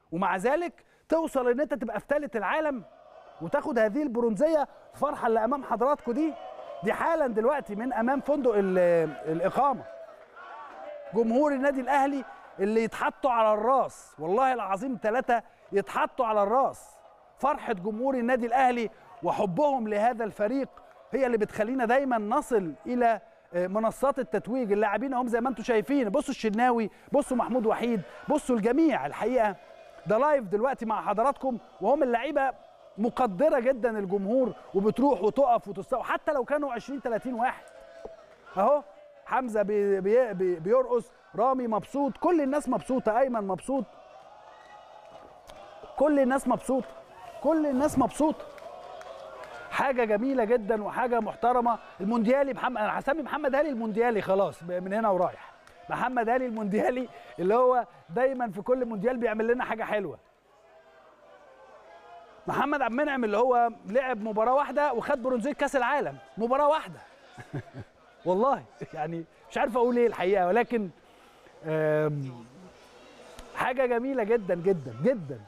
ومع ذلك توصل ان انت تبقى في ثالث العالم وتاخد هذه البرونزيه الفرحه اللي امام حضراتكم دي دي حالا دلوقتي من امام فندق ال- الاقامه جمهور النادي الاهلي اللي يتحطوا على الراس والله العظيم ثلاثه يتحطوا على الراس فرحه جمهور النادي الاهلي وحبهم لهذا الفريق هي اللي بتخلينا دايما نصل الى آه، منصات التتويج اللاعبين هم زي ما انتم شايفين بصوا الشناوي بصوا محمود وحيد بصوا الجميع الحقيقه ده لايف دلوقتي مع حضراتكم وهم اللعيبه مقدره جدا الجمهور وبتروح وتقف وتستوى حتى لو كانوا 20 30 واحد اهو حمزه بي بي بي بيرقص رامي مبسوط كل الناس مبسوطه ايمن مبسوط كل الناس مبسوطه كل الناس مبسوطه حاجه جميله جدا وحاجه محترمه المونديالي محمد انا هسمي محمد هاني المونديالي خلاص من هنا ورايح محمد هاني المونديالي اللي هو دايما في كل مونديال بيعمل لنا حاجه حلوه محمد عبد المنعم اللي هو لعب مباراه واحده وخد برونزيه كاس العالم مباراه واحده والله يعني مش عارف اقول ايه الحقيقه ولكن آم، حاجه جميله جدا جدا جدا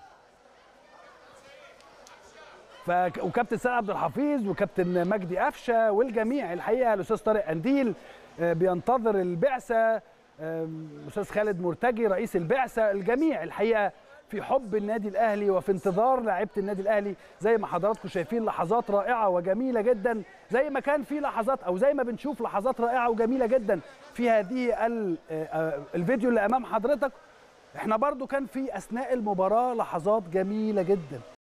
ف وكابتن سيد عبد الحفيظ وكابتن مجدي قفشه والجميع الحقيقه الاستاذ طارق قنديل آه، بينتظر البعثه آم، الاستاذ خالد مرتجي رئيس البعثه الجميع الحقيقه في حب النادي الاهلي وفي انتظار لاعيبه النادي الاهلي زي ما حضراتكم شايفين لحظات رائعه وجميله جدا زي ما كان في لحظات او زي ما بنشوف لحظات رائعه وجميله جدا في هذه ال- آه، آه، الفيديو اللي امام حضرتك احنا برضو كان في اثناء المباراه لحظات جميله جدا